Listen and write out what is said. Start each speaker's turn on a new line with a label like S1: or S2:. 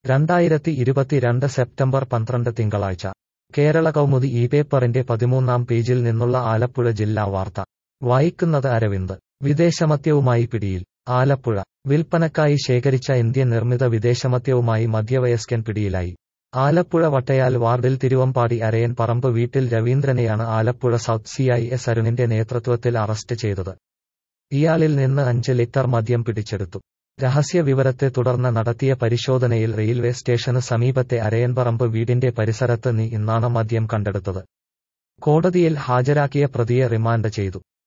S1: രണ്ടായിരത്തി ഇരുപത്തിരണ്ട് സെപ്റ്റംബർ പന്ത്രണ്ട് തിങ്കളാഴ്ച കേരള കൗമുദി ഈ പേപ്പറിന്റെ പതിമൂന്നാം പേജിൽ നിന്നുള്ള ആലപ്പുഴ ജില്ലാ വാർത്ത വായിക്കുന്നത് അരവിന്ദ് വിദേശമദ്യവുമായി പിടിയിൽ ആലപ്പുഴ വിൽപ്പനക്കായി ശേഖരിച്ച ഇന്ത്യൻ നിർമ്മിത വിദേശമദ്യവുമായി മധ്യവയസ്കൻ പിടിയിലായി ആലപ്പുഴ വട്ടയാൽ വാർഡിൽ തിരുവമ്പാടി അരയൻ പറമ്പ് വീട്ടിൽ രവീന്ദ്രനെയാണ് Alappuzha south C I S അരുണിന്റെ നേതൃത്വത്തിൽ അറസ്റ്റ് ചെയ്തത് ഇയാളിൽ നിന്ന് അഞ്ച് ലിറ്റർ മദ്യം പിടിച്ചെടുത്തു രഹസ്യ വിവരത്തെ തുടർന്ന് നടത്തിയ പരിശോധനയിൽ റെയിൽവേ സ്റ്റേഷന് സമീപത്തെ അരയൻപറമ്പ് വീടിന്റെ പരിസരത്ത് നിന്ന് ഇന്നാണ് മദ്യം കണ്ടെടുത്തത് കോടതിയിൽ ഹാജരാക്കിയ പ്രതിയെ റിമാൻഡ് ചെയ്തു